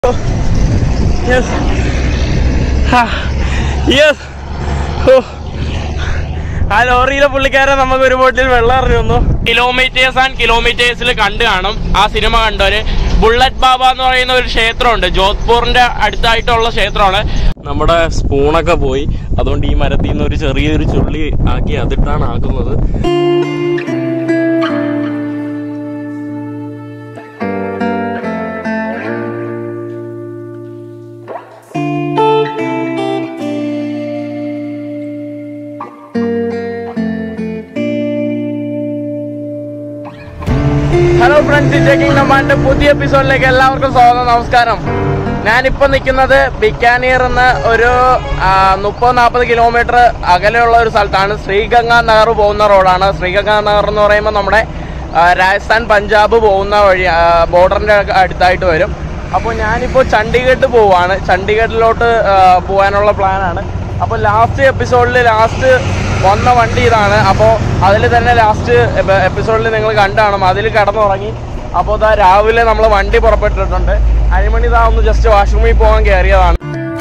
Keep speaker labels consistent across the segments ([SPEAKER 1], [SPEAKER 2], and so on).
[SPEAKER 1] Yes yes ആ ലോറിയിലെ പുള്ളിക്കാരൻ നമുക്ക് ഒരു ബോട്ടിൽ വെള്ളം എറിഞ്ഞു തന്നു കിലോമീറ്റേഴ്സ് ആൻഡ് കിലോമീറ്റേഴ്സിൽ കണ്ടു കാണും ആ സിനിമ കണ്ടവര് ബുള്ളറ്റ് ബാബ എന്ന് പറയുന്ന ഒരു ക്ഷേത്രമുണ്ട് ജോധ്പൂറിന്റെ അടുത്തായിട്ടുള്ള ക്ഷേത്രമാണ് നമ്മുടെ സ്പൂണൊക്കെ പോയി അതുകൊണ്ട് ഈ മരത്തിൽ നിന്ന് ഒരു ചെറിയൊരു ചുള്ളി ആക്കി അതിട്ടാണ് ആക്കുന്നത് ഹലോ ഫ്രണ്ട്സ് ചെക്കിംഗ് നമ്മാന്റെ പുതിയ എപ്പിസോഡിലേക്ക് എല്ലാവർക്കും സ്വാഗതം നമസ്കാരം ഞാനിപ്പോ നിൽക്കുന്നത് ബിക്കാനീർ എന്ന ഒരു മുപ്പത് നാൽപ്പത് കിലോമീറ്റർ അകലെയുള്ള ഒരു സ്ഥലത്താണ് ശ്രീഗംഗാ നഗർ പോകുന്ന റോഡാണ് ശ്രീഗംഗാ നഗർ എന്ന് പറയുമ്പോൾ നമ്മുടെ ആ, രാജസ്ഥാൻ പഞ്ചാബ് പോകുന്ന വഴി ബോർഡറിന്റെ അടുത്തായിട്ട് വരും അപ്പോൾ ഞാനിപ്പോൾ ചണ്ഡീഗഡ് പോവാണ് ചണ്ഡീഗഡിലോട്ട് ആ, പോകാനുള്ള പ്ലാനാണ് അപ്പോൾ ലാസ്റ്റ് എപ്പിസോഡിൽ ലാസ്റ്റ് വന്ന വണ്ടി ഇതാണ് അപ്പോൾ അതിൽ തന്നെ ലാസ്റ്റ് എപ്പിസോഡിൽ നിങ്ങൾ കണ്ടാണ് അതിൽ കിടന്നുറങ്ങി അപ്പോൾ ഇതാ രാവിലെ നമ്മൾ വണ്ടി പുറപ്പെട്ടിട്ടുണ്ട് അഴിമണി ഇതാ ഒന്ന് ജസ്റ്റ് വാഷ്റൂമിൽ പോകാൻ കയറിയതാണ്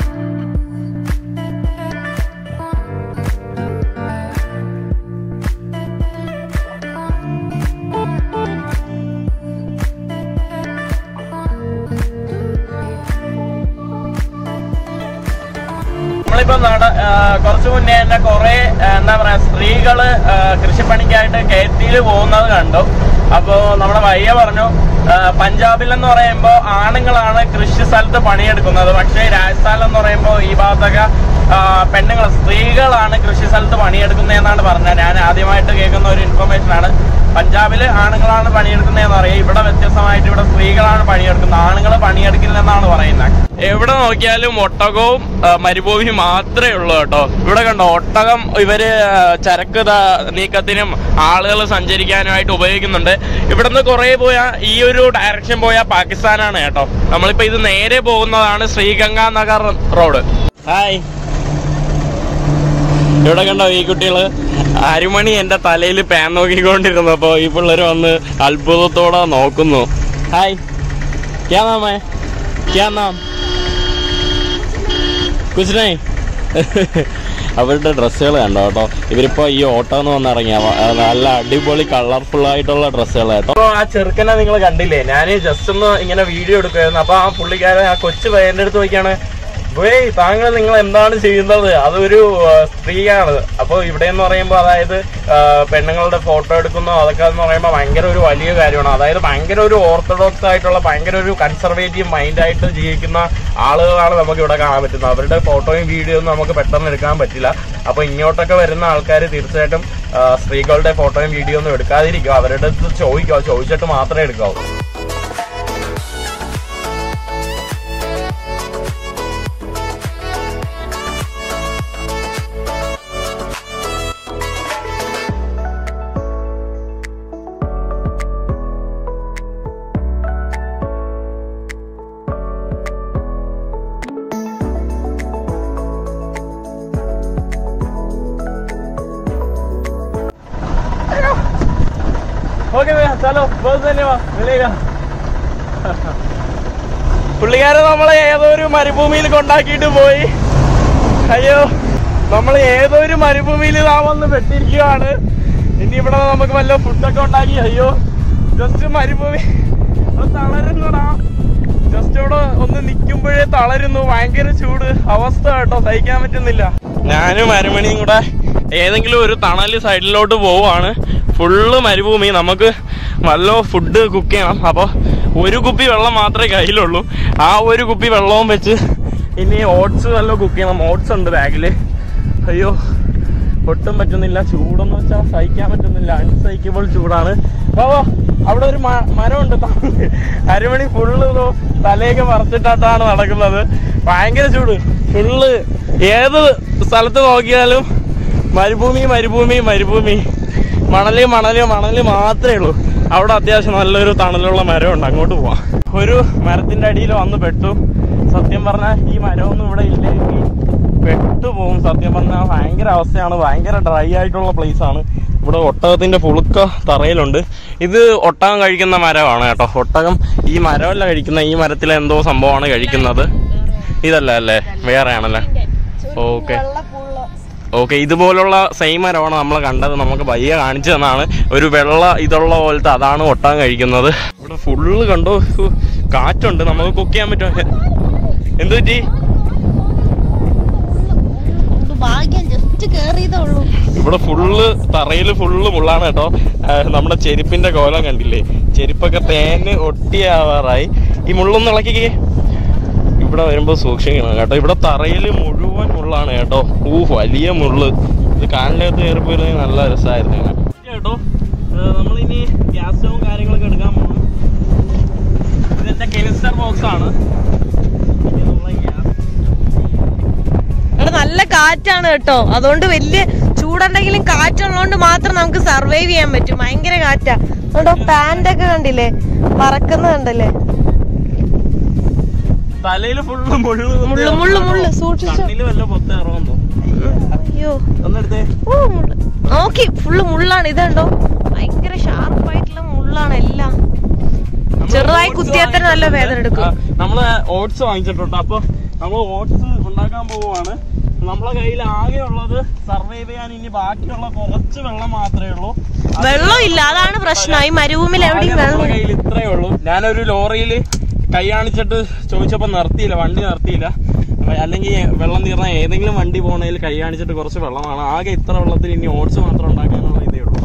[SPEAKER 1] നമ്മളിപ്പോ നട ആ, കുറച്ച് മുന്നേ തന്നെ കുറെ ആ, എന്താ പറയാ സ്ത്രീകള് ആ, കൃഷിപ്പണിക്കായിട്ട് കയറ്റിയില് പോകുന്നത് കണ്ടു അപ്പോ നമ്മുടെ വയ്യ പറഞ്ഞു ആ, പഞ്ചാബിൽ എന്ന് പറയുമ്പോൾ ആണുങ്ങളാണ് കൃഷി സ്ഥലത്ത് പണിയെടുക്കുന്നത് പക്ഷേ രാജസ്ഥാനിൽ എന്ന് പറയുമ്പോൾ ഈ ഭാഗത്തൊക്കെ പെണ്ണുങ്ങൾ സ്ത്രീകളാണ് കൃഷി സ്ഥലത്ത് പണിയെടുക്കുന്നതെന്നാണ് പറഞ്ഞത് ഞാൻ ആദ്യമായിട്ട് കേൾക്കുന്ന ഒരു ഇൻഫർമേഷൻ ആണ് പഞ്ചാബില് ആണുങ്ങളാണ് പണിയെടുക്കുന്നതെന്ന് അറിയാം ഇവിടെ വ്യത്യസ്തമായിട്ട് ഇവിടെ സ്ത്രീകളാണ് പണിയെടുക്കുന്നത് ആണുങ്ങൾ പണിയെടുക്കില്ലെന്നാണ് പറയുന്നത് എവിടെ നോക്കിയാലും ഒട്ടകവും ആ, മരുഭൂമിയും മാത്രമേ ഉള്ളൂ കേട്ടോ ഇവിടെ കണ്ടോ ഒട്ടകം ഇവര് ആ, ചരക്ക് ദാ- നീക്കത്തിനും ആളുകൾ സഞ്ചരിക്കാനുമായിട്ട് ഉപയോഗിക്കുന്നുണ്ട് ഇവിടുന്ന് കുറെ പോയാ ഈ ഒരു ഡയറക്ഷൻ പോയാൽ പാകിസ്ഥാനാണ് കേട്ടോ നമ്മളിപ്പോ ഇത് നേരെ പോകുന്നതാണ് ശ്രീഗംഗാ നഗർ റോഡ് ഹായ് ഇവിടെ കണ്ടോ ഈ കുട്ടികള് അരിമണി എന്റെ തലയിൽ പാൻ നോക്കിക്കൊണ്ടിരുന്നപ്പോ ഈ പിള്ളേര് വന്ന് അത്ഭുതത്തോടെ നോക്കുന്നു ഹായ് ക്യാ നാം ഹൈ ക്യാ നാം കുछ नहीं അവരുടെ ഡ്രസ്സുകൾ കണ്ടോ കേട്ടോ ഇവരിപ്പോ ഈ ഓട്ടോ എന്ന് വന്നിറങ്ങിയ നല്ല അടിപൊളി കളർഫുൾ ആയിട്ടുള്ള ഡ്രസ്സുകൾ കേട്ടോ അപ്പൊ ആ ചെറുക്കനെ നിങ്ങൾ കണ്ടില്ലേ ഞാൻ ജസ്റ്റ് ഒന്ന് ഇങ്ങനെ വീഡിയോ എടുക്കുമായിരുന്നു അപ്പൊ ആ പുള്ളിക്കാരൻ ആ കൊച്ചു പയ്യന്റെ അടുത്ത് നോക്കിയാണ് ഏയ് താങ്കൾ നിങ്ങൾ എന്താണ് ചെയ്യുന്നത് അതൊരു ആ, സ്ത്രീയാണ് അപ്പോൾ ഇവിടെ എന്ന് പറയുമ്പോൾ അതായത് ആ, പെണ്ണുങ്ങളുടെ ഫോട്ടോ എടുക്കുന്നു അതൊക്കെ എന്ന് പറയുമ്പോൾ ഭയങ്കര ഒരു വലിയ കാര്യമാണ് അതായത് ഭയങ്കര ഒരു ഓർത്തഡോക്സ് ആയിട്ടുള്ള ഭയങ്കര ഒരു കൺസർവേറ്റീവ് മൈൻഡായിട്ട് ജീവിക്കുന്ന ആളുകളാണ് നമുക്ക് ഇവിടെ കാണാൻ പറ്റുന്നത് അവരുടെ ഫോട്ടോയും വീഡിയോയും നമുക്ക് പെട്ടെന്ന് എടുക്കാൻ പറ്റില്ല അപ്പോൾ ഇങ്ങോട്ടൊക്കെ വരുന്ന ആൾക്കാർ തീർച്ചയായിട്ടും ആ, സ്ത്രീകളുടെ ഫോട്ടോയും വീഡിയോ ഒന്നും എടുക്കാതിരിക്കുക അവരുടെ അടുത്ത് ചോദിക്കുക ചോദിച്ചിട്ട് മാത്രമേ എടുക്കാവൂ ഓക്കെ ചലോ ബസ് തന്നെ വാ മിലേഗ പുള്ളിക്കാരൻ നമ്മളെ ഏതോ ഒരു മരുഭൂമിയിൽ കൊണ്ടാക്കിയിട്ട് പോയി അയ്യോ നമ്മൾ ഏതോ ഒരു മരുഭൂമിയിൽ ഇതാ വന്ന് പെട്ടിരിക്കുകയാണ് ഇനി ഇവിടെ നമുക്ക് വല്ല ഫുഡൊക്കെ ഉണ്ടാക്കി അയ്യോ ജസ്റ്റ് മരുഭൂമി അത് തളരുന്നടാ ജസ്റ്റ് ഇവിടെ ഒന്ന് നിൽക്കുമ്പോഴേ തളരുന്നു ഭയങ്കര ചൂട് അവസ്ഥ കേട്ടോ സഹിക്കാൻ പറ്റുന്നില്ല ഞാനും അരമണിയും കൂടെ ഏതെങ്കിലും ഒരു തണല് സൈഡിലോട്ട് പോവാണ് ഫുള്ള് മരുഭൂമി നമുക്ക് നല്ല ഫുഡ് കുക്ക് ചെയ്യണം അപ്പോൾ ഒരു കുപ്പി വെള്ളം മാത്രമേ കയ്യിലുള്ളൂ ആ ഒരു കുപ്പി വെള്ളവും വെച്ച് ഇനി ഓട്സ് വല്ലതും കുക്ക് ചെയ്യണം ഓട്സ് ഉണ്ട് ബാഗിൽ അയ്യോ ഒട്ടും പറ്റുന്നില്ല ചൂടെന്ന് വെച്ചാൽ സഹിക്കാൻ പറ്റുന്നില്ല അൺസഹിക്കബിൾ ചൂടാണ് ഓ അവിടെ ഒരു മ- മരമുണ്ട് താഴെ. അരമണി ഫുള്ള് തലയൊക്കെ മറച്ചിട്ടാണ് നടക്കുന്നത് ഭയങ്കര ചൂട് ഫുള്ള് ഏത് സ്ഥലത്ത് നോക്കിയാലും മരുഭൂമി മരുഭൂമി മരുഭൂമി മണല് മണല് മണല് മാത്രമേ ഉള്ളൂ അവിടെ അത്യാവശ്യം നല്ലൊരു തണലുള്ള മരമുണ്ട് അങ്ങോട്ട് പോവാം ഒരു മരത്തിന്റെ അടിയിൽ വന്ന് പെട്ടു സത്യം പറഞ്ഞാൽ ഈ മരമൊന്നും ഇവിടെ ഇല്ലെങ്കിൽ പെട്ടുപോകും സത്യം പറഞ്ഞാൽ ഭയങ്കര അവസ്ഥയാണ് ഭയങ്കര ഡ്രൈ ആയിട്ടുള്ള പ്ലേസ് ആണ് ഇവിടെ ഒട്ടകത്തിന്റെ പുളുക്ക തറയിലുണ്ട് ഇത് ഒട്ടകം കഴിക്കുന്ന മരമാണ് കേട്ടോ ഒട്ടകം ഈ മരമല്ല കഴിക്കുന്ന ഈ മരത്തിലെ എന്തോ സംഭവമാണ് കഴിക്കുന്നത് ഇതല്ല അല്ലേ വേറെ ആണല്ലേ ഓക്കെ ഓക്കെ ഇതുപോലുള്ള സെയിം മരമാണ് നമ്മൾ കണ്ടത് നമുക്ക് പയ്യെ കാണിച്ചു തന്നാണ് ഒരു വെള്ള ഇതുള്ള പോലത്തെ അതാണ് ഒട്ടകം കഴിക്കുന്നത് ഇവിടെ ഫുള്ള് കണ്ടോ ഹു, കാറ്റുണ്ട് നമുക്ക് കുക്ക് ചെയ്യാൻ പറ്റുമോ എന്ത് പറ്റി
[SPEAKER 2] ഭാഗ്യം ജസ്റ്റ് കേറിയതേ ഉള്ളൂ
[SPEAKER 1] ഇവിടെ ഫുള്ള് തറയിൽ ഫുള്ള് മുള്ളാണ് കേട്ടോ ആ, നമ്മുടെ ചെരുപ്പിന്റെ കോലം കണ്ടില്ലേ ചെരുപ്പൊക്കെ തേന് ഒട്ടിയാവാറായി ഈ മുള്ളൊന്ന് ഇളക്കിക്കേ ഇവിടെ വരുമ്പോ സൂക്ഷിക്കണം കേട്ടോ ഇവിടെ തറയിൽ മുഴുവൻ മുള്ളാണ് കേട്ടോ ഊ വലിയ മുള്ള് ഇത് കാലിനകത്ത് കയറിപ്പോയിരുന്നെങ്കിൽ നല്ല രസമായിരുന്നു ഇങ്ങനെ. കേട്ടോ നമ്മളിനി ഗ്യാസ് സ്റ്റവും കാര്യങ്ങളൊക്കെ എടുക്കാൻ പോകണം ഇതെന്റെ കെനിസ്റ്റർ ബോക്സ് ആണ് ഇനി നമ്മളെ ഗ്യാസ്
[SPEAKER 2] ഇവിടെ നല്ല കാറ്റാണ് കേട്ടോ അതുകൊണ്ട് വലിയ ചൂടുണ്ടെങ്കിലും കാറ്റുള്ളതുകൊണ്ട് മാത്രം നമുക്ക് സർവൈവ് ചെയ്യാൻ പറ്റും ഭയങ്കര കാറ്റാ അതുകൊണ്ടോ പാന്റ് ഒക്കെ കണ്ടില്ലേ പറക്കുന്ന കണ്ടല്ലേ
[SPEAKER 1] തലയില് ഫുള്ള് മുള്ളു
[SPEAKER 2] മുള്ള്, മുള്ള്, മുള്ള്, സൂക്ഷിച്ചോ.
[SPEAKER 1] കണ്ണില് വല്ല പൊത്ത ഇറങ്ങുന്നു
[SPEAKER 2] അയ്യോ
[SPEAKER 1] ഒന്നെടുത്തേ
[SPEAKER 2] ഓ മുള്ള് നോക്കി ഫുള്ള് മുള്ളാണ് ഇതുണ്ടോ ഭയങ്കര ഷാർപ്പായിട്ടുള്ള മുള്ളാണ് എല്ലാം ചെറുതായി കുത്തിയാൽ തന്നെ നല്ല വേദന എടുക്കും.
[SPEAKER 1] ആ, നമ്മള് ഓട്സ് വാങ്ങിച്ചിട്ടുണ്ട് അപ്പൊ നമ്മൾ ഓട്സ് ഉണ്ടാക്കാൻ പോവുകയാണ് നമ്മളെ കയ്യിൽ ആകെ ഉള്ളത് സർവൈവ് ചെയ്യാൻ ഇനി ബാക്കിയുള്ള കുറച്ച് വെള്ളം മാത്രമേ ഉള്ളൂ അത്
[SPEAKER 2] വെള്ളം ഇല്ല അതാണ് പ്രശ്നം ഈ മരുഭൂമിയിൽ
[SPEAKER 1] ആകെ
[SPEAKER 2] എവിടെയും
[SPEAKER 1] നമ്മളെ
[SPEAKER 2] വെള്ളം
[SPEAKER 1] കയ്യിൽ ഇത്രേ ഉള്ളൂ ഞാനൊരു ലോറിയിൽ കൈ കാണിച്ചിട്ട് ചോദിച്ചപ്പോ നിർത്തിയില്ല വണ്ടി നിർത്തിയില്ല അപ്പൊ അല്ലെങ്കിൽ വെള്ളം തീർന്ന ഏതെങ്കിലും വണ്ടി പോണതിൽ കൈ കാണിച്ചിട്ട് കുറച്ച് വെള്ളമാണ് ആകെ ഇത്ര വെള്ളത്തിൽ ഇനി ഓട്സ് മാത്രം ഉണ്ടാക്കാനുള്ള ഇതേ ഉള്ളൂ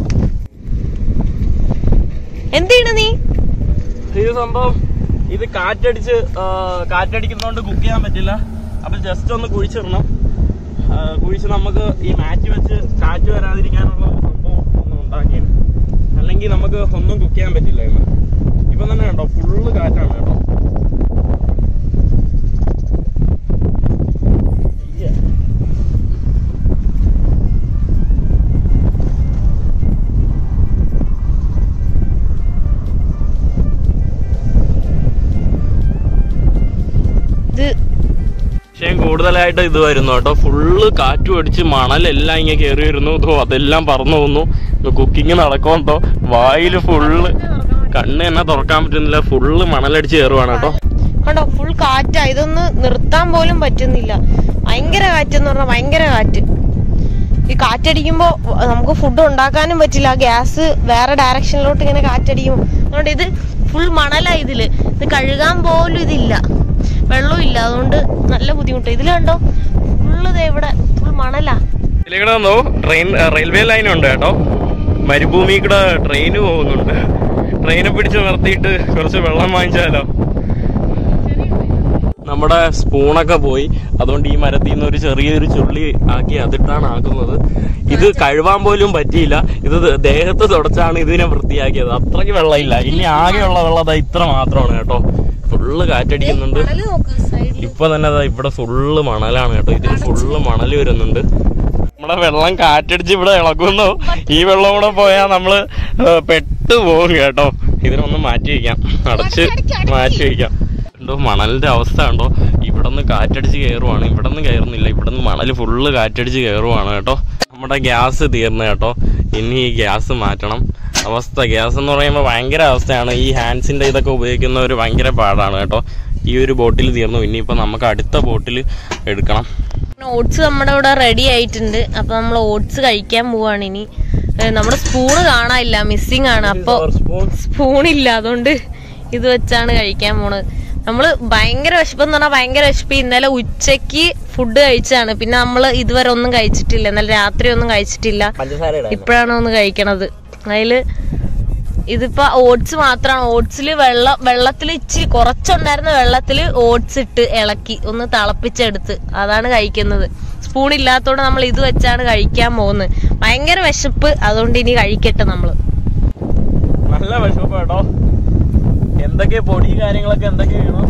[SPEAKER 2] എന്താണ് നീ
[SPEAKER 1] ഇത് സംഭവം ഇത് കാറ്റടിച്ച് ആ, കാറ്റടിക്കുന്നതുകൊണ്ട് കുക്ക് ചെയ്യാൻ പറ്റില്ല അപ്പൊ ജസ്റ്റ് ഒന്ന് കുഴിച്ചിടണം ആ, കുഴിച്ച് നമുക്ക് ഈ മാറ്റ് വെച്ച് കാറ്റ് വരാതിരിക്കാനുള്ള ഒരു സംഭവം ഒന്ന് ഉണ്ടാക്കിയാണ് അല്ലെങ്കിൽ നമുക്ക് ഒന്നും കുക്ക് ചെയ്യാൻ പറ്റില്ല ഇന്ന് ഇപ്പൊ തന്നെ കണ്ടോ ഫുള്ള് കാറ്റാണ് കേട്ടോ ഇയ്യ.
[SPEAKER 2] ഇത്
[SPEAKER 1] പക്ഷേ കൂടുതലായിട്ട് ഇത് വരുന്നു കേട്ടോ ഫുള്ള് കാറ്റ് അടിച്ച് മണലെല്ലാം ഇങ്ങനെ കയറി വരുന്നു ഇതോ അതെല്ലാം പറന്നു പോകുന്നു കുക്കിംഗ് നടക്കുമെന്തോ വായില് ഫുള്ള് കണ്ണ് തന്നെ തുറക്കാൻ പറ്റുന്നില്ല ഫുള്ള് മണലടിച്ച് കയറുവാണ് കേട്ടോ
[SPEAKER 2] കണ്ടോ ഫുൾ കാറ്റാ ഇതൊന്ന് നിർത്താൻ പോലും പറ്റുന്നില്ല ഭയങ്കര കാറ്റെന്ന് പറഞ്ഞാൽ ഭയങ്കര കാറ്റ് ഈ കാറ്റടിക്കുമ്പോ നമുക്ക് ഫുഡ് ഉണ്ടാക്കാനും പറ്റില്ല ഗ്യാസ് വേറെ ഡയറക്ഷനിലോട്ട് ഇങ്ങനെ കാറ്റടിക്കും അതുകൊണ്ട് ഇത് ഫുൾ മണലാ ഇതില് ഇത് കഴുകാൻ പോലും ഇതില്ല വെള്ളവും ഇല്ല അതുകൊണ്ട് നല്ല ബുദ്ധിമുട്ട് ഇതില് കണ്ടോ ഫുള്ള് ദേ ഇവിടെ ഫുൾ മണലാ
[SPEAKER 1] ഇതിലേക്കൂടെ വന്നോ ട്രെയിൻ റെയിൽവേ ലൈൻ ഉണ്ട് കേട്ടോ മരുഭൂമി കൂടെ ട്രെയിന് പോകുന്നുണ്ട് ട്രെയിനെ പിടിച്ച് നിർത്തിയിട്ട് കുറച്ച് വെള്ളം വാങ്ങിച്ചാലോ നമ്മുടെ സ്പൂണൊക്കെ പോയി അതുകൊണ്ട് ഈ മരത്തിൽ നിന്ന് ഒരു ചെറിയൊരു ചുള്ളി ആക്കി അതിട്ടാണ് ആക്കുന്നത് ഇത് കഴുവാൻ പോലും പറ്റിയില്ല ഇത് ദേഹത്ത് തുടച്ചാണ് ഇതിനെ വൃത്തിയാക്കിയത് അത്രയ്ക്ക് വെള്ളമില്ല ഇനി ആകെയുള്ള വെള്ളം ദാ ഇത്ര മാത്രമാണ് കേട്ടോ ഫുള്ള് കാറ്റടിക്കുന്നുണ്ട് ഇപ്പൊ തന്നെ ദാ ഇവിടെ ഫുള്ള് മണലാണ് കേട്ടോ ഇതിൽ ഫുള്ള് മണൽ വരുന്നുണ്ട് നമ്മുടെ വെള്ളം കാറ്റടിച്ച് ഇവിടെ ഇളക്കുന്നു ഈ വെള്ളം കൂടെ പോയാൽ നമ്മള് ഏ, പെട്ടു പോകും കേട്ടോ ഇതിനൊന്ന് മാറ്റി വയ്ക്കാം അടച്ച് മാറ്റി വയ്ക്കാം എന്തോ മണലിന്റെ അവസ്ഥ ഉണ്ടോ ഇവിടെ നിന്ന് കാറ്റടിച്ച് കയറുവാണ് ഇവിടെ നിന്ന് കയറുന്നില്ല ഇവിടെ നിന്ന് മണൽ ഫുള്ള് കാറ്റടിച്ച് കയറുവാണ് കേട്ടോ നമ്മുടെ ഗ്യാസ് തീർന്നു കേട്ടോ ഇനി ഈ ഗ്യാസ് മാറ്റണം അവസ്ഥ ഗ്യാസ് എന്ന് പറയുമ്പോൾ ഭയങ്കര അവസ്ഥയാണ് ഈ ഹാൻഡ്സിന്റെ ഇതൊക്കെ ഉപയോഗിക്കുന്നവർ ഭയങ്കര പാടാണ് കേട്ടോ ഈ ഒരു ബോട്ടിൽ തീർന്നു ഇനിയിപ്പോൾ നമുക്ക് അടുത്ത ബോട്ടിൽ എടുക്കണം
[SPEAKER 2] ഓട്സ് നമ്മുടെ ഇവിടെ റെഡി ആയിട്ടുണ്ട് അപ്പൊ നമ്മൾ ഓട്സ് കഴിക്കാൻ പോവാണ് ഇനി ഏ, നമ്മുടെ സ്പൂണ് കാണാനില്ല മിസ്സിംഗ് ആണ് അപ്പൊ സ്പൂൺ ഇല്ല അതുകൊണ്ട് ഇത് വെച്ചാണ് കഴിക്കാൻ പോണത് നമ്മള് ഭയങ്കര വിശപ്പെന്ന് പറഞ്ഞാൽ ഭയങ്കര വിശപ്പ് ഇന്നലെ ഉച്ചക്ക് ഫുഡ് കഴിച്ചാണ് പിന്നെ നമ്മള് ഇതുവരെ ഒന്നും കഴിച്ചിട്ടില്ല ഇന്നലെ രാത്രി ഒന്നും കഴിച്ചിട്ടില്ല
[SPEAKER 1] പഞ്ചസാര
[SPEAKER 2] ഇപ്പോഴാണ് ഒന്ന് കഴിക്കണത് അതില് ഇതിപ്പോ ഓട്സ് മാത്രമാണ് ഓട്സിൽ വെള്ളം വെള്ളത്തിൽ ഇച്ചിരി കുറച്ചുണ്ടായിരുന്ന വെള്ളത്തിൽ ഓട്സ് ഇട്ട് ഇളക്കി ഒന്ന് തിളപ്പിച്ചെടുത്ത് അതാണ് കഴിക്കുന്നത് സ്പൂൺ ഇല്ലാത്തതുകൊണ്ട് നമ്മൾ ഇത് വെച്ചാണ് കഴിക്കാൻ പോകുന്നത് ഭയങ്കര വിശപ്പ് അതുകൊണ്ട് ഇനി കഴിക്കട്ടെ നമ്മള്
[SPEAKER 1] നല്ല വിഷമം കേട്ടോ എന്തൊക്കെ പൊടി കാര്യങ്ങളൊക്കെ എന്തൊക്കെ വേണം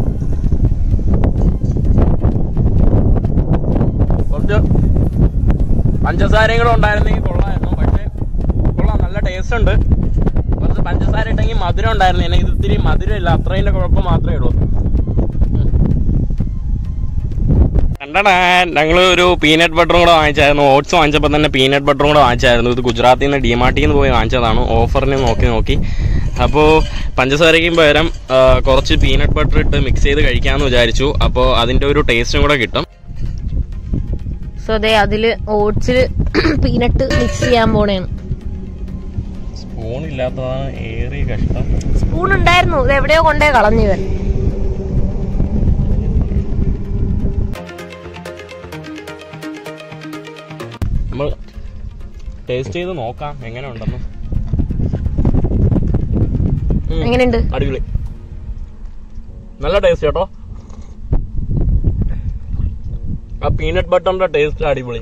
[SPEAKER 1] കുറച്ച് പഞ്ചസാരയും കൂടെ ഉണ്ടായിരുന്നെങ്കിൽ കൊള്ളായിരുന്നു പക്ഷെ കൊള്ളാം നല്ല ടേസ്റ്റ് ഉണ്ട് കുറച്ച് പഞ്ചസാര ഇട്ടെങ്കിൽ മധുരം ഉണ്ടായിരുന്നു എന്നെ ഇത് ഇത്തിരി മധുരം ഇല്ല അത്രേന്റെ കുഴപ്പം മാത്രമേ ഉള്ളൂ കണ്ടടാ ഞങ്ങൾ ഒരു പീനട്ട് ബട്ടറും കൂടെ വാങ്ങിച്ചായിരുന്നു ഓട്സ് വാങ്ങിച്ചപ്പോൾ തന്നെ പീനട്ട് ബട്ടറും കൂടെ വാങ്ങിച്ചായിരുന്നു ഇത് ഗുജറാത്തിൽ നിന്ന് ഡിമാർട്ടിൽ നിന്ന് പോയി വാങ്ങിച്ചതാണ് ഓഫറിന് നോക്കി നോക്കി അപ്പോൾ പഞ്ചസാരയ്ക്കും പകരം ആ, കുറച്ച് പീനട്ട് ബട്ടർ ഇട്ട് മിക്സ് ചെയ്ത് കഴിക്കാമെന്ന് വിചാരിച്ചു അപ്പോൾ അതിൻ്റെ ഒരു ടേസ്റ്റും കൂടെ കിട്ടും
[SPEAKER 2] സോ അതെ അതില് ഓട്സിൽ പീനട്ട് മിക്സ് ചെയ്യാൻ പോണേണ്
[SPEAKER 1] സ്പൂൺ ഇല്ലാത്തതാണ് ഏറിയ കഷ്ടം
[SPEAKER 2] സ്പൂൺ ഉണ്ടായിരുന്നു ഇത് എവിടെയോ കൊണ്ടേ കളഞ്ഞു ഇവൻ
[SPEAKER 1] നമ്മൾ ടേസ്റ്റ് ചെയ്ത് നോക്കാം എങ്ങനെ ഉണ്ടെന്ന് ഉം.
[SPEAKER 2] എങ്ങനെയുണ്ട്
[SPEAKER 1] അടിപൊളി നല്ല ടേസ്റ്റ് കേട്ടോ ആ പീനട്ട് ബട്ടറിന്റെ ടേസ്റ്റ് അടിപൊളി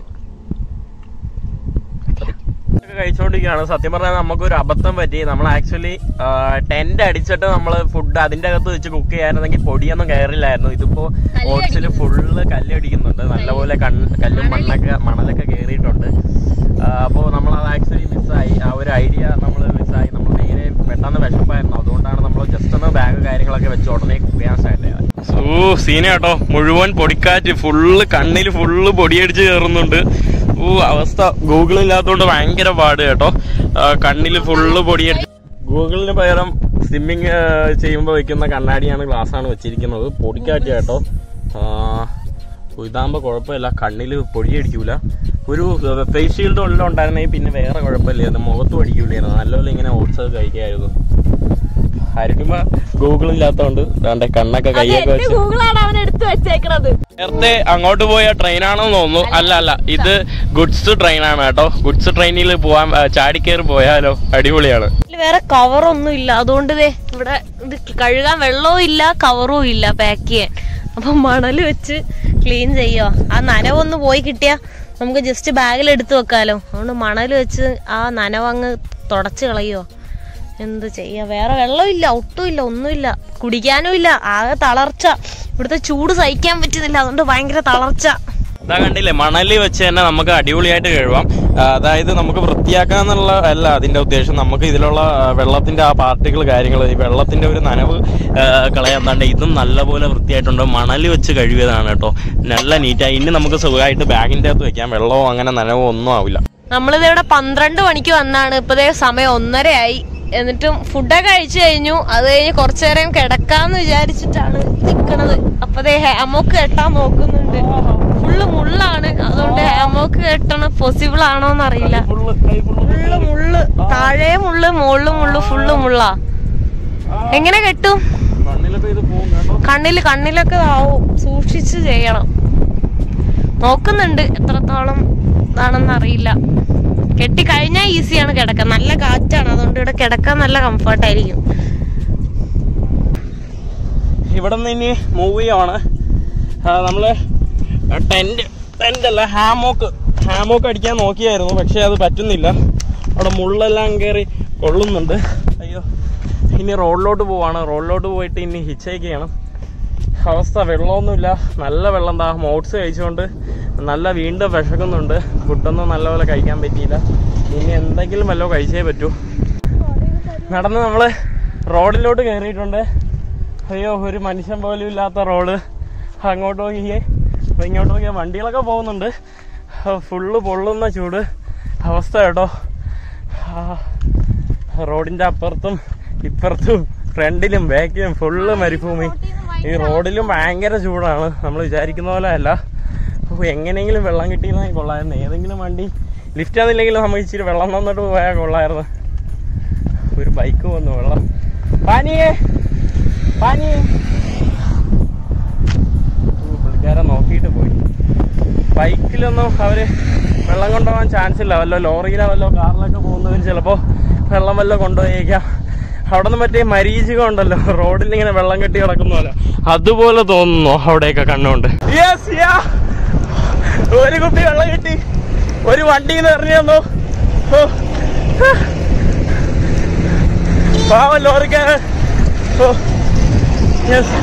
[SPEAKER 1] ഒക്കെ കഴിച്ചോണ്ടിരിക്കുകയാണ് സത്യം പറഞ്ഞാൽ നമുക്കൊരു അബദ്ധം പറ്റി നമ്മൾ ആക്ച്വലി ടെന്റ് അടിച്ചിട്ട് നമ്മൾ ഫുഡ് അതിന്റെ അകത്ത് വെച്ച് കുക്ക് ചെയ്യായിരുന്നെങ്കിൽ പൊടിയൊന്നും കയറില്ലായിരുന്നു ഇതിപ്പോ ഓട്സിൽ ഫുള്ള് കല്ല് അടിക്കുന്നുണ്ട് നല്ലപോലെ കണ്ണ് കല്ലും മണ്ണൊക്കെ മണലൊക്കെ കയറിയിട്ടുണ്ട് അപ്പോൾ നമ്മൾ അത് ആക്ച്വലി മിസ്സായി ആ ഒരു ഐഡിയ നമ്മൾ മിസ്സായി നമ്മൾ നേരെ പെട്ടെന്ന് വിശപ്പായിരുന്നു അതുകൊണ്ടാണ് നമ്മൾ ജസ്റ്റ് ഒന്ന് ബാഗ് കാര്യങ്ങളൊക്കെ വെച്ച് ഉടനെ കുക്ക് ചെയ്യാൻ സ്റ്റാർട്ട് ചെയ്തത് ഓ സീന കേട്ടോ മുഴുവൻ പൊടിക്കാറ്റ് ഫുള്ള് കണ്ണിൽ ഫുള്ള് പൊടിയടിച്ച് കയറുന്നുണ്ട് ഓ അവസ്ഥ ഗൂഗിൾ ഇല്ലാത്തതുകൊണ്ട് ഭയങ്കര പാട് കേട്ടോ കണ്ണിൽ ഫുള്ള് പൊടിയടിച്ച് ഗൂഗിളിന് പകരം സ്വിമ്മിങ് ചെയ്യുമ്പോൾ വെക്കുന്ന കണ്ണാടിയാണ് ഗ്ലാസ്സാണ് വെച്ചിരിക്കുന്നത് പൊടിക്കാറ്റ് കേട്ടോ ആ, ഇതാകുമ്പോൾ കുഴപ്പമില്ല കണ്ണിൽ പൊടിയടിക്കൂല ഒരു ഫേസ് ഷീൽഡ് ഉള്ളിൽ ഉണ്ടായിരുന്നെങ്കിൽ പിന്നെ വേറെ കുഴപ്പമില്ലായിരുന്നു മുഖത്തും അടിക്കൂലായിരുന്നു നല്ലപോലെ ഇങ്ങനെ ഓട്സ് കഴിക്കായിരുന്നു അരിക്കുമ്പോ ഗൂഗിൾ ഇല്ലാത്തതുകൊണ്ട് ദാണ്ടെ കണ്ണൊക്കെ കൈയൊക്കെ വെച്ച്
[SPEAKER 2] ഗൂഗിളാണ് അവൻ എടുത്തു വെച്ചേക്കണത്
[SPEAKER 1] നേരത്തെ അങ്ങോട്ട് പോയ ട്രെയിനാണെന്ന് തോന്നുന്നു അല്ല അല്ല ഇത് ഗുഡ്സ് ട്രെയിനാണ് കേട്ടോ ഗുഡ്സ് ട്രെയിനിൽ പോവാൻ ആ, ചാടിക്കേറി പോയാലോ അടിപൊളിയാണ്
[SPEAKER 2] ഇതില് വേറെ കവറൊന്നും ഇല്ല അതുകൊണ്ട് ദേ ഇവിടെ ഇത് കഴുകാൻ വെള്ളവും ഇല്ല കവറും ഇല്ല പാക്ക് ചെയ്യാൻ അപ്പൊ മണല് വെച്ച് ക്ലീൻ ചെയ്യോ ആ നനവൊന്ന് പോയി കിട്ടിയാ നമുക്ക് ജസ്റ്റ് ബാഗിൽ എടുത്തു വെക്കാലോ അതുകൊണ്ട് മണൽ വെച്ച് ആ നനവങ്ങ് തുടച്ച് കളയോ എന്ത് ചെയ്യാ വേറെ വെള്ളമില്ല ഒട്ടും ഇല്ല ഒന്നുമില്ല കുടിക്കാനും ഇല്ല ആകെ തളർച്ച ഇവിടുത്തെ ചൂട് സഹിക്കാൻ പറ്റുന്നില്ല അതുകൊണ്ട് ഭയങ്കര തളർച്ച
[SPEAKER 1] ഇതാ കണ്ടില്ലേ മണലിൽ വെച്ച് തന്നെ നമുക്ക് അടിപൊളിയായിട്ട് കഴുകാം ആ, അതായത് നമുക്ക് വൃത്തിയാക്കാന്നുള്ള അല്ല അതിന്റെ ഉദ്ദേശം നമുക്ക് ഇതിലുള്ള ആ, വെള്ളത്തിന്റെ ആ പാർട്ടികൾ കാര്യങ്ങൾ ഈ വെള്ളത്തിന്റെ ഒരു നനവ് ആ, കളയാൻ താണ്ട് ഇതും നല്ലപോലെ വൃത്തിയായിട്ടുണ്ട് മണലിൽ വെച്ച് കഴുകിയതാണ് കേട്ടോ നല്ല നീറ്റായി ഇനി നമുക്ക് സുഖമായിട്ട് ബാഗിന്റെ അകത്ത് വെക്കാം വെള്ളമോ അങ്ങനെ നനവോ ഒന്നും ആവില്ല
[SPEAKER 2] നമ്മളിത് ഇവിടെ പന്ത്രണ്ട് മണിക്ക് വന്നാണ് ഇപ്പതേ സമയം ഒന്നരയായി എന്നിട്ടും ഫുഡൊക്കെ കഴിച്ചു കഴിഞ്ഞു അത് കഴിഞ്ഞ് കുറച്ചു നേരം കിടക്കാന്ന് വിചാരിച്ചിട്ടാണ് നിക്കണത് അപ്പതേ ഹാമോക്ക് കെട്ടാൻ നോക്കുന്നുണ്ട് ഫുള്ള് മുള്ളാണ് അതുകൊണ്ട് ഹാമോക്ക് കെട്ടണ പോസിബിൾ ആണോന്ന് അറിയില്ല ഫുള്ള് മുള്ള് താഴെ മുള്ള് മുകളില് മുള്ള് ഫുള്ള് മുള്ളാ എങ്ങനെ കെട്ടും
[SPEAKER 1] മണ്ണിലൊക്കെ ഇത് പോകും കേട്ടോ
[SPEAKER 2] കണ്ണില് കണ്ണിലൊക്കെ ആവും സൂക്ഷിച്ച് ചെയ്യണം നോക്കുന്നുണ്ട് എത്രത്തോളം ഇതാണെന്ന് അറിയില്ല കെട്ടി കഴിഞ്ഞാൽ ഈസിയാണ് കിടക്കാൻ നല്ല കാറ്റാണ് അതുകൊണ്ട് ഇവിടെ കിടക്കാൻ നല്ല കംഫർട്ടായിരിക്കും
[SPEAKER 1] ഇവിടെ നിന്ന് ഇനി മൂവ് ചെയ്യുവാണ് ആ, നമ്മള് ടെന്റ് ടെന്റ് അല്ല ഹാമോക്ക് ഹാമോക്ക് അടിക്കാൻ നോക്കിയായിരുന്നു പക്ഷെ അത് പറ്റുന്നില്ല അവിടെ മുള്ളെല്ലാം കയറി കൊള്ളുന്നുണ്ട് അയ്യോ ഇനി റോഡിലോട്ട് പോവാണ് റോഡിലോട്ട് പോയിട്ട് ഇനി ഹിച്ചേക്ക് ചെയ്യണം അവസ്ഥ വെള്ളമൊന്നുമില്ല നല്ല വെള്ളം ദാ മോട്സ് കഴിച്ചുകൊണ്ട് നല്ല വീണ്ടും വിശക്കുന്നുണ്ട് ഫുഡൊന്നും നല്ലപോലെ കഴിക്കാൻ പറ്റിയില്ല ഇനി എന്തെങ്കിലും വല്ലതും കഴിച്ചേ പറ്റൂ നടന്ന് നമ്മള് റോഡിലോട്ട് കയറിയിട്ടുണ്ട് അയ്യോ ഒരു മനുഷ്യൻ പോലും ഇല്ലാത്ത റോഡ് അങ്ങോട്ട് നോക്കിയേ അപ്പൊ ഇങ്ങോട്ട് നോക്കിയാൽ വണ്ടികളൊക്കെ പോകുന്നുണ്ട് ഫുള്ള് പൊള്ളുന്ന ചൂട് അവസ്ഥ കേട്ടോ ആ, റോഡിന്റെ അപ്പുറത്തും ഇപ്പുറത്തും ഫ്രണ്ടിലും ബാക്കിലും ഫുള്ള് മരുഭൂമി ഈ റോഡിലും ഭയങ്കര ചൂടാണ് നമ്മൾ വിചാരിക്കുന്ന പോലെ അല്ല അപ്പൊ എങ്ങനെയെങ്കിലും വെള്ളം കിട്ടിയിരുന്നെങ്കിൽ കൊള്ളായിരുന്നു ഏതെങ്കിലും വണ്ടി ലിഫ്റ്റ് ആണെന്നില്ലെങ്കിലും നമുക്ക് ഇച്ചിരി വെള്ളം തന്നിട്ട് പോയാൽ കൊള്ളായിരുന്നു ഒരു ബൈക്ക് വന്നു വെള്ളം പാനിയേ പാനിയേ ഓ, പുള്ളിക്കാരൻ നോക്കിയിട്ട് പോയി ബൈക്കിലൊന്നും അവര് വെള്ളം കൊണ്ടുപോകാൻ ചാൻസ് ഇല്ല വല്ലോ ലോറിയിലോ വല്ലോ കാറിലൊക്കെ പോകുന്നവർ ചിലപ്പോ വെള്ളം വല്ലോ കൊണ്ടുപോയേക്കാം അവിടെ നിന്ന് മറ്റേ മരീചിക ഉണ്ടല്ലോ റോഡിൽ ഇങ്ങനെ വെള്ളം കെട്ടി കിടക്കുന്ന പോലെ അതുപോലെ തോന്നുന്നു അവിടെയൊക്കെ കണ്ണുകൊണ്ട് യെസ് യാ ഒരു കുപ്പി വെള്ളം കിട്ടി ഒരു വണ്ടിയിൽ നിന്ന് എറിഞ്ഞു തന്നു ഓ. പാവം ലോറിക്കാരൻ ഓ യെസ്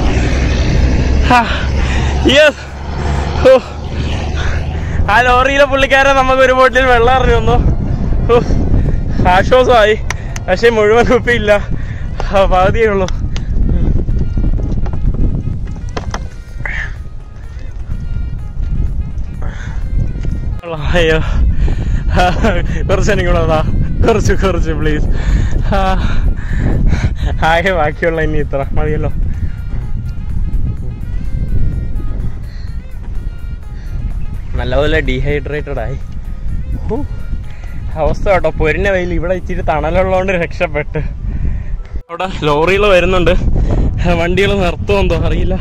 [SPEAKER 1] യെസ് ഓ ആ ലോറിയിലെ പുള്ളിക്കാരൻ നമുക്ക് ഒരു ബോട്ടിൽ വെള്ളം എറിഞ്ഞു തന്നു ഓ ആശ്വാസമായി പക്ഷെ മുഴുവൻ കുപ്പിയില്ല ആ, പകുതിയേ ഉള്ളൂ കൊള്ളാം അയ്യോ കുറച്ച് എനിക്ക് കൂടെ താ കുറച്ച് കുറച്ച് പ്ലീസ് ആകെ ബാക്കിയുള്ള ഇനി ഇത്ര മതിയല്ലോ നല്ലപോലെ ഡീഹൈഡ്രേറ്റഡ് ആയി ഹൂ. അവസ്ഥ കേട്ടോ പൊരിഞ്ഞ വെയിൽ ഇവിടെ ഇച്ചിരി തണലുള്ളതുകൊണ്ട് രക്ഷപ്പെട്ട് അവിടെ ലോറികൾ വരുന്നുണ്ട് വണ്ടികൾ നിർത്തുമെന്തോ അറിയില്ല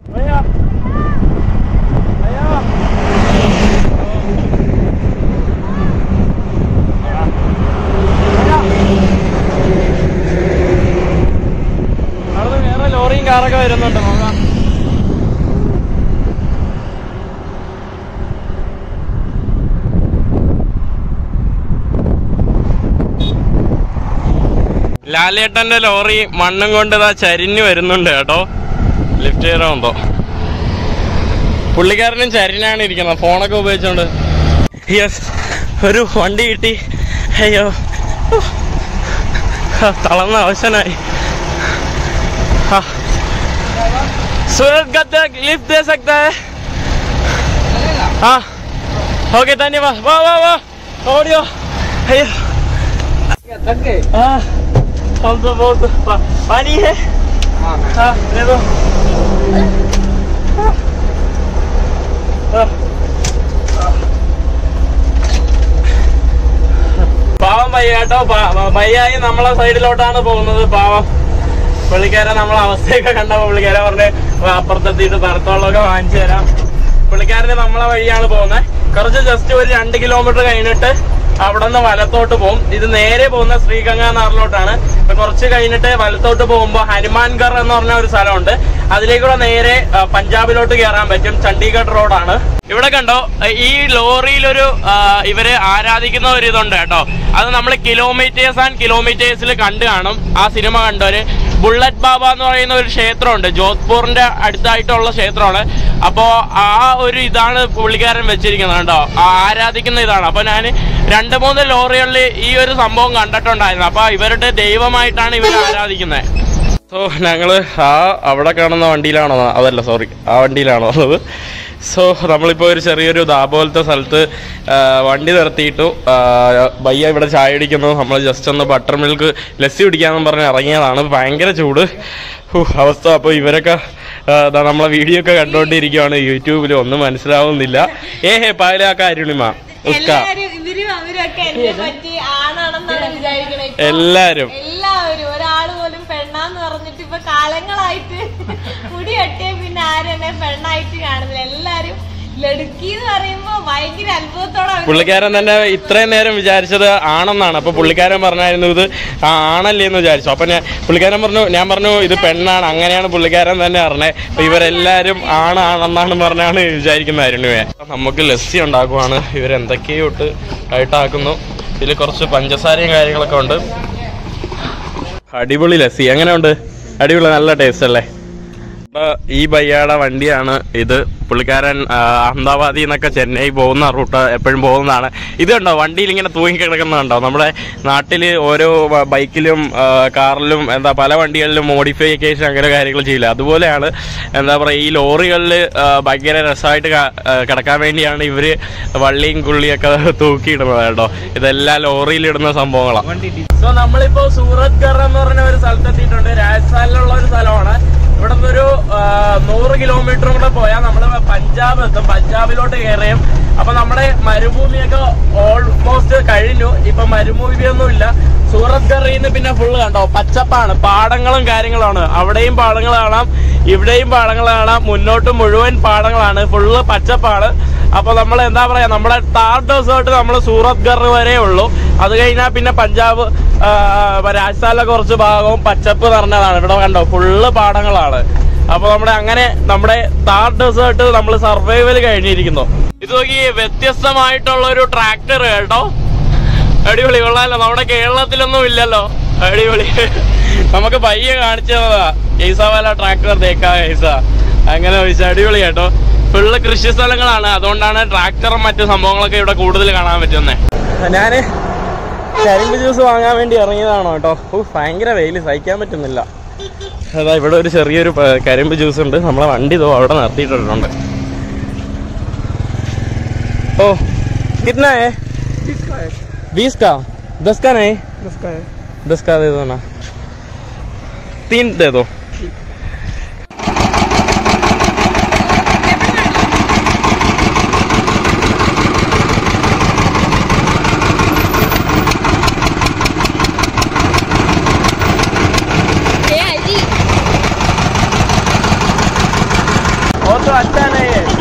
[SPEAKER 1] അവിടെ വേറെ ലോറിയും കാറൊക്കെ വരുന്നുണ്ട് നോക്കാം ലാലേട്ടന്റെ ലോറി മണ്ണും കൊണ്ട് ഇതാ ചരിഞ്ഞു വരുന്നുണ്ട് കേട്ടോ ലിഫ്റ്റ് ചെയ്യണമെന്തോ പുള്ളിക്കാരനും ചരിഞ്ഞാണ് ഇരിക്കുന്നത് ഫോണൊക്കെ ഉപയോഗിച്ചോണ്ട് യെസ് ഒരു വണ്ടി കിട്ടി അയ്യോ ഉഫ്. ആ, തളർന്ന അവശനായി ആ. सूरत का तक लिफ्ट दे सकता है हाँ ओके धन्यवाद वाह वाह वाह ऑडियो अयो हाँ हम तो बहुत पा- पानी है हाँ दे दो हाँ। हाँ। പാവം പയ്യ കേട്ടോ പാ- പയ്യായി നമ്മളെ സൈഡിലോട്ടാണ് പോകുന്നത് പാവം പുള്ളിക്കാരെ നമ്മളെ അവസ്ഥയൊക്കെ കണ്ടപ്പോ പുള്ളിക്കാരെ പറഞ്ഞ് അപ്പുറത്തെത്തിയിട്ട് തരത്തോളമൊക്കെ വാങ്ങിച്ചു തരാം പുള്ളിക്കാരന് നമ്മളെ വഴിയാണ് പോകുന്നത് കുറച്ച് ജസ്റ്റ് ഒരു രണ്ട് കിലോമീറ്റർ കഴിഞ്ഞിട്ട് അവിടെ നിന്ന് വലത്തോട്ട് പോകും ഇത് നേരെ പോകുന്ന ശ്രീഗംഗ നാറിലോട്ടാണ് ഇപ്പൊ കുറച്ച് കഴിഞ്ഞിട്ട് വലത്തോട്ട് പോകുമ്പോൾ ഹനുമാൻഗർ എന്ന് പറഞ്ഞ ഒരു സ്ഥലമുണ്ട് അതിലേക്കൂടെ നേരെ ആ, പഞ്ചാബിലോട്ട് കയറാൻ പറ്റും ചണ്ഡീഗഡ് റോഡാണ് ഇവിടെ കണ്ടോ ഈ ലോറിയിലൊരു ആ, ഇവര് ആരാധിക്കുന്ന ഒരു ഇതുണ്ട് കേട്ടോ അത് നമ്മൾ കിലോമീറ്റേഴ്സ് ആൻഡ് കിലോമീറ്റേഴ്സിൽ കണ്ടു കാണും ആ സിനിമ കണ്ടവര് ബുള്ളറ്റ് ബാബ എന്ന് പറയുന്ന ഒരു ക്ഷേത്രമുണ്ട് ജോധ്പൂറിന്റെ അടുത്തായിട്ടുള്ള ക്ഷേത്രമാണ് അപ്പോ ആ ഒരു ഇതാണ് പുള്ളിക്കാരൻ വെച്ചിരിക്കുന്നത് കേട്ടോ ആ ആരാധിക്കുന്ന ഇതാണ് അപ്പൊ ഞാൻ രണ്ട് മൂന്ന് ലോറികളിൽ ഈ ഒരു സംഭവം കണ്ടിട്ടുണ്ടായിരുന്നു അപ്പൊ ഇവരുടെ ദൈവമായിട്ടാണ് ഇവർ ആരാധിക്കുന്നത് സോ ഞങ്ങള് ആ അവിടെ കാണുന്ന വണ്ടിയിലാണോ അതല്ല സോറി ആ വണ്ടിയിലാണോ ഉള്ളത് സോ നമ്മളിപ്പോൾ ഒരു ചെറിയൊരു ദാ പോലത്തെ സ്ഥലത്ത് ആ, വണ്ടി നിർത്തിയിട്ടു ആ, ബയ്യ ഇവിടെ ചായ അടിക്കുന്നു നമ്മൾ ജസ്റ്റ് ഒന്ന് ബട്ടർ മിൽക്ക് ലസ്സി കുടിക്കാമെന്ന് പറഞ്ഞ് ഇറങ്ങിയതാണ് ഭയങ്കര ചൂട് ഹൂ, അവസ്ഥ അപ്പോൾ ഇവരൊക്കെ ആ, ദാ നമ്മളെ വീഡിയോ ഒക്കെ കണ്ടുകൊണ്ടിരിക്കുകയാണ് യൂട്യൂബിൽ ഒന്നും മനസ്സിലാവുന്നില്ല ഏ ഹേ പാലാക്ക അരുണിമ ഉസ്ക
[SPEAKER 2] എല്ലാരും ഇവരും അവരൊക്കെ എന്നെ പറ്റി ആണാണെന്നാണ് വിചാരിക്കണേ ഇപ്പൊ
[SPEAKER 1] എല്ലാരും
[SPEAKER 2] എല്ലാവരും ഒരാള് പോലും പെണ്ണാന്ന് പറഞ്ഞിട്ട് ഇപ്പൊ കാലങ്ങളായിട്ട് മുടി കെട്ടിയ പിന്നെ ആരും എന്നെ പെണ്ണായിട്ട് കാണുന്നില്ല എല്ലാരും ലടുക്കി എന്ന് പറയുമ്പോ ഭയങ്കര അത്ഭുതത്തോടെ അവര്
[SPEAKER 1] പുള്ളിക്കാരൻ തന്നെ ഇത്രയും നേരം വിചാരിച്ചത് ആണെന്നാണ് അപ്പൊ പുള്ളിക്കാരൻ പറഞ്ഞായിരുന്നു ഇത് ആ, ആണല്ലേ എന്ന് വിചാരിച്ചു അപ്പൊ ഞാൻ പുള്ളിക്കാരൻ പറഞ്ഞു ഞാൻ പറഞ്ഞു ഇത് പെണ്ണാണ് അങ്ങനെയാണ് പുള്ളിക്കാരൻ തന്നെ പറഞ്ഞത് അപ്പൊ ഇവരെല്ലാരും ആണാണെന്നാണ് പറഞ്ഞാണ് വിചാരിക്കുന്നതായിരുന്നു നമുക്ക് ലസ്സി ഉണ്ടാക്കുവാണ് ഇവരെന്തൊക്കെയോ ഇട്ട് ആയിട്ടാക്കുന്നു ഇതിൽ കുറച്ച് പഞ്ചസാരയും കാര്യങ്ങളൊക്കെ ഉണ്ട് അടിപൊളി ലസ്സി എങ്ങനെയുണ്ട് അടിപൊളി നല്ല ടേസ്റ്റ് അല്ലേ അപ്പൊ ഈ ബയ്യാടെ വണ്ടിയാണ് ഇത് പുള്ളിക്കാരൻ ആ, അഹമ്മദാബാദിൽ നിന്നൊക്കെ ചെന്നൈ പോകുന്ന റൂട്ട് എപ്പോഴും പോകുന്നതാണ് ഇത് കണ്ടോ വണ്ടിയിൽ ഇങ്ങനെ തൂങ്ങി കിടക്കുന്നുണ്ടോ നമ്മുടെ നാട്ടിൽ ഓരോ ബ- ബൈക്കിലും ആ, കാറിലും എന്താ പല വണ്ടികളിലും മോഡിഫിക്കേഷൻ അങ്ങനെ കാര്യങ്ങൾ ചെയ്യില്ല അതുപോലെയാണ് എന്താ പറയുക ഈ ലോറികളിൽ ഭയങ്കര രസമായിട്ട് ക- ആ, കിടക്കാൻ വേണ്ടിയാണ് ഇവര് വള്ളിയും കുള്ളിയൊക്കെ തൂക്കിയിടുന്നത് കേട്ടോ ഇതെല്ലാം ലോറിയിൽ ഇടുന്ന സംഭവങ്ങളാണ് സോ നമ്മളിപ്പോ സൂറത്ത് ഗർ എന്ന് പറഞ്ഞ ഒരു സ്ഥലത്തെത്തിയിട്ടുണ്ട് രാജസ്ഥാനിലുള്ള ഒരു സ്ഥലമാണ് ഇവിടെ നിന്നൊരു നൂറ് കിലോമീറ്റർ കൂടെ പോയാൽ നമ്മൾ പഞ്ചാബ് എത്തും പഞ്ചാബിലോട്ട് കയറിയും അപ്പൊ നമ്മുടെ മരുഭൂമിയൊക്കെ ഓൾമോസ്റ്റ് കഴിഞ്ഞു ഇപ്പൊ മരുഭൂമിയൊന്നും ഇല്ല സൂറത്ത് ഗറിൽ നിന്ന് പിന്നെ ഫുള്ള് കണ്ടോ പച്ചപ്പാണ് പാടങ്ങളും കാര്യങ്ങളാണ് അവിടെയും പാടങ്ങൾ കാണാം ഇവിടെയും പാടങ്ങൾ കാണാം മുന്നോട്ട് മുഴുവൻ പാടങ്ങളാണ് ഫുള്ള് പച്ചപ്പാണ് അപ്പൊ നമ്മൾ എന്താ പറയാ നമ്മുടെ താർ ഡെസേർട്ട് നമ്മൾ സൂറത്ത് ഗർ വരെ ഉള്ളൂ അത് കഴിഞ്ഞാൽ പിന്നെ പഞ്ചാബ് ആ, രാജസ്ഥാനിലെ കുറച്ച് ഭാഗവും പച്ചപ്പ് നിറഞ്ഞതാണ് ഇവിടെ കണ്ടോ ഫുള്ള് പാടങ്ങളാണ് അപ്പൊ നമ്മുടെ അങ്ങനെ നമ്മുടെ താർ ഡെസേർട്ട് നമ്മൾ സർവൈവൽ കഴിഞ്ഞിരിക്കുന്നു ഇത് നോക്കി വ്യത്യസ്തമായിട്ടുള്ള ഒരു ട്രാക്ടർ കേട്ടോ അടിപൊളി കൊള്ളാലോ നമ്മുടെ കേരളത്തിലൊന്നും ഇല്ലല്ലോ അടിപൊളി നമുക്ക് പയ്യെ കാണിച്ചു തന്നതാ ഈസാവാല ട്രാക്ടർ തേക്കാ ഈസ അങ്ങനെ ചോദിച്ചാൽ അടിപൊളി കേട്ടോ ഫുള്ള് കൃഷി സ്ഥലങ്ങളാണ് അതുകൊണ്ടാണ് ട്രാക്ടറും മറ്റു സംഭവങ്ങളൊക്കെ ഇവിടെ കൂടുതൽ കാണാൻ പറ്റുന്നത് ഞാന് കരിമ്പ് ജ്യൂസ് വാങ്ങാൻ വേണ്ടി ഇറങ്ങിയതാണോ കേട്ടോ ഓ ഭയങ്കര വെയിൽ സഹിക്കാൻ പറ്റുന്നില്ല അതാ ഇവിടെ ഒരു ചെറിയൊരു പ- കരിമ്പ് ജ്യൂസ് ഉണ്ട് നമ്മളെ വണ്ടി ഇതോ അവിടെ നിർത്തിയിട്ടുണ്ട് ഓ कितना है बीस का दस का नहीं
[SPEAKER 3] इसका है
[SPEAKER 1] दस का दे दो ना तीन दे दो वो तो अच्छा नहीं है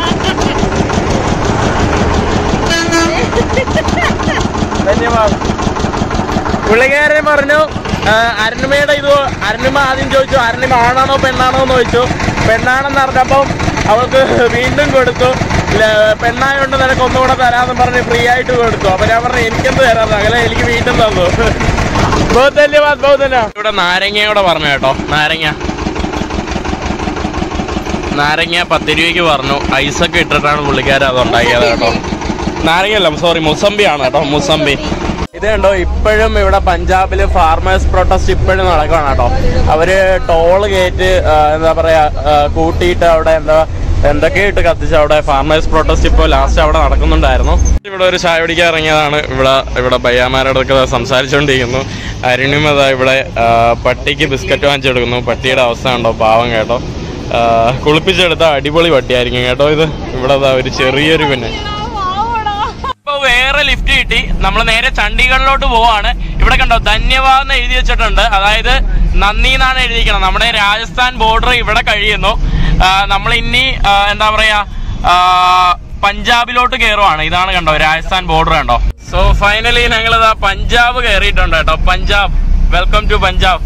[SPEAKER 1] ധന്യവാദം പുള്ളിക്കാരൻ പറഞ്ഞു ആ, അരുണിമയുടെ ഇത് അരുണിമ ആദ്യം ചോദിച്ചു അരുണിമ ആണാണോ പെണ്ണാണോ എന്ന് ചോദിച്ചു പെണ്ണാണെന്ന് അറിഞ്ഞപ്പം അവൾക്ക് വീണ്ടും കൊടുത്തു ല- പെണ്ണായോണ്ട് നിനക്ക് ഒന്നുകൂടെ തരാമെന്ന് പറഞ്ഞ് ഫ്രീ ആയിട്ട് കൊടുത്തു അപ്പൊ ഞാൻ പറഞ്ഞു എനിക്കെന്ത് തരാം അകലെ എനിക്ക് വീണ്ടും തന്നു ബഹുത് ധന്യവാദ് ബഹുത് ധന്യവാദ് ഇവിടെ നാരങ്ങയോടെ പറഞ്ഞു കേട്ടോ നാരങ്ങ നാരങ്ങ പത്ത് രൂപയ്ക്ക് പറഞ്ഞു ഐസൊക്കെ ഇട്ടിട്ടാണ് പുള്ളിക്കാരൻ അത് ഉണ്ടാക്കിയത് കേട്ടോ നാരങ്ങയല്ല സോറി മുസംബി ആണ് കേട്ടോ മുസംബി ഇത് കണ്ടോ ഇപ്പോഴും ഇവിടെ പഞ്ചാബില് ഫാർമേഴ്സ് പ്രൊട്ടസ്റ്റ് ഇപ്പോഴും നടക്കുകയാണ് കേട്ടോ അവര് ടോൾ ഗേറ്റ് എന്താ പറയാ ആ, കൂട്ടിയിട്ട് അവിടെ എന്താ എന്തൊക്കെ ഇട്ട് കത്തിച്ച് അവിടെ ഫാർമേഴ്സ് പ്രൊട്ടസ്റ്റ് ഇപ്പോൾ ലാസ്റ്റ് അവിടെ നടക്കുന്നുണ്ടായിരുന്നു ഇവിടെ ഒരു ചായ പിടിക്കാൻ ഇറങ്ങിയതാണ് ഇവിടെ ഇവിടെ ബയ്യാമാരോടൊക്കെ സംസാരിച്ചുകൊണ്ടിരിക്കുന്നു അരുണിമത ഇവിടെ ആ, പട്ടിക്ക് ബിസ്ക്കറ്റ് വാങ്ങിച്ചു കൊടുക്കുന്നു പട്ടിയുടെ അവസ്ഥ ഉണ്ടോ പാവം കേട്ടോ ആ, കുളിപ്പിച്ചെടുത്ത അടിപൊളി പട്ടിയായിരിക്കും കേട്ടോ ഇത് ഇവിടെ ദാ ഒരു ചെറിയൊരു പിന്നെ ഇപ്പൊ വേറെ ലിഫ്റ്റ് കിട്ടി നമ്മൾ നേരെ ചണ്ഡീഗഡിലോട്ട് പോവാണ് ഇവിടെ കണ്ടോ ധന്യവാദ് എന്ന് എഴുതി വെച്ചിട്ടുണ്ട് അതായത് നന്ദി എന്നാണ് എഴുതിയിരിക്കണം നമ്മുടെ രാജസ്ഥാൻ ബോർഡർ ഇവിടെ കഴിയുന്നു നമ്മൾ ഇനി ആ, എന്താ പറയാ ആ, പഞ്ചാബിലോട്ട് കയറുവാണ് ഇതാണ് കണ്ടോ രാജസ്ഥാൻ ബോർഡർ കണ്ടോ സോ ഫൈനലി ഞങ്ങൾ ഇതാ പഞ്ചാബ് കയറിയിട്ടുണ്ട് കേട്ടോ പഞ്ചാബ് വെൽക്കം ടു പഞ്ചാബ്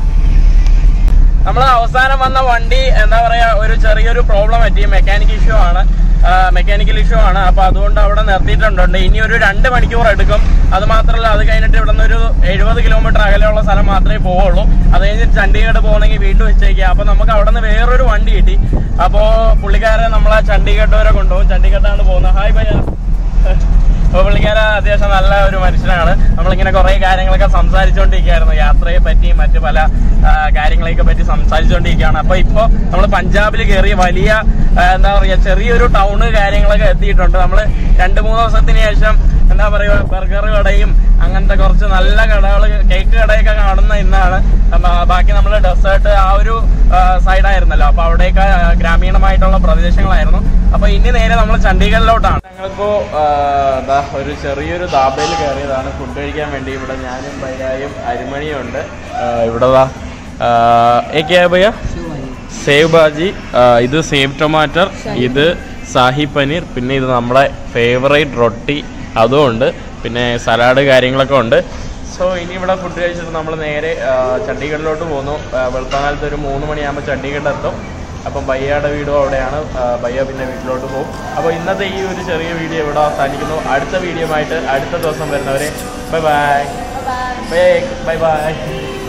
[SPEAKER 1] നമ്മൾ അവസാനം വന്ന വണ്ടി എന്താ പറയാ ഒരു ചെറിയൊരു പ്രോബ്ലം പറ്റി മെക്കാനിക് ഇഷ്യൂ ആണ് മെക്കാനിക്കൽ ഇഷ്യൂ ആണ് അപ്പൊ അതുകൊണ്ട് അവിടെ നിർത്തിയിട്ടുണ്ട് ഇനി ഒരു രണ്ട് മണിക്കൂർ എടുക്കും അത് മാത്രമല്ല അത് കഴിഞ്ഞിട്ട് ഇവിടെ നിന്ന് ഒരു എഴുപത് കിലോമീറ്റർ അകലെയുള്ള സ്ഥലം മാത്രമേ പോവുള്ളൂ അത് കഴിഞ്ഞിട്ട് ചണ്ഡീഗഡ് പോകണമെങ്കിൽ വീണ്ടും വെച്ചേക്കുക അപ്പൊ നമുക്ക് അവിടെ നിന്ന് വേറൊരു വണ്ടി കിട്ടി അപ്പോ പുള്ളിക്കാരെ നമ്മളെ ചണ്ഡീഗഡ് വരെ കൊണ്ടുപോകും ചണ്ഡീഗഡാണ് പോകുന്നത് ഹായ് ഭയ്യ അപ്പൊ പുള്ളിക്കാരൻ അത്യാവശ്യം നല്ല ഒരു മനുഷ്യനാണ് നമ്മളിങ്ങനെ കുറെ കാര്യങ്ങളൊക്കെ സംസാരിച്ചുകൊണ്ടിരിക്കുകയായിരുന്നു യാത്രയെ പറ്റി മറ്റു പല ആ, കാര്യങ്ങളെയൊക്കെ പറ്റി സംസാരിച്ചുകൊണ്ടിരിക്കുകയാണ് അപ്പൊ ഇപ്പൊ നമ്മൾ പഞ്ചാബിൽ കയറി വലിയ ആ, എന്താ പറയാ ചെറിയൊരു ടൗണ് കാര്യങ്ങളൊക്കെ എത്തിയിട്ടുണ്ട് നമ്മൾ രണ്ട് മൂന്ന് ദിവസത്തിന് ശേഷം എന്താ പറയുക ബർഗർ കടയും അങ്ങനത്തെ കുറച്ച് നല്ല കടകൾ കേക്ക് കടയൊക്കെ കാണുന്ന ഇന്നാണ് അപ്പൊ ബാക്കി നമ്മൾ ഡെസേർട്ട് ആ ഒരു സൈഡായിരുന്നല്ലോ അപ്പൊ അവിടെയൊക്കെ ആ, ഗ്രാമീണമായിട്ടുള്ള പ്രദേശങ്ങളായിരുന്നു അപ്പൊ ഇനി നേരെ നമ്മൾ ചണ്ഡീഗഡിലോട്ടാണ് ഞങ്ങളിപ്പോ ആ, ദാ ഒരു ചെറിയൊരു ദാബയിൽ കയറിയതാണ് ഫുഡ് കഴിക്കാൻ വേണ്ടി ഇവിടെ ഞാനും ഭയ്യായും അരിമണിയും ഉണ്ട് ആ, ഇവിടെ ദാ ആ, ഏക്കയാ ഭയ്യ സേവ് ബാജി ആ, ഇത് സേവ് ടൊമാറ്റർ ഇത് സാഹി പനീർ പിന്നെ ഇത് നമ്മളെ ഫേവറേറ്റ് റൊട്ടി അതും ഉണ്ട് പിന്നെ സലാഡ് കാര്യങ്ങളൊക്കെ ഉണ്ട് സോ ഇനി ഇവിടെ ഫുഡ് കഴിച്ചിട്ട് നമ്മൾ നേരെ ആ, ചണ്ഡീഗഡിലോട്ട് പോകുന്നു ആ, വെളുപ്പാങ്കാലത്ത് ഒരു മൂന്ന് മണിയാകുമ്പോൾ ചണ്ഡീഗഡ് എത്തും അപ്പം ബയ്യയുടെ വീടും അവിടെയാണ് ആ, ബയ്യ പിന്നെ വീട്ടിലോട്ട് പോകും അപ്പോൾ ഇന്നത്തെ ഈ ഒരു ചെറിയ വീഡിയോ ഇവിടെ അവസാനിക്കുന്നു അടുത്ത വീഡിയോ ആയിട്ട് അടുത്ത ദിവസം വരുന്നവരെ bye bye bye bye by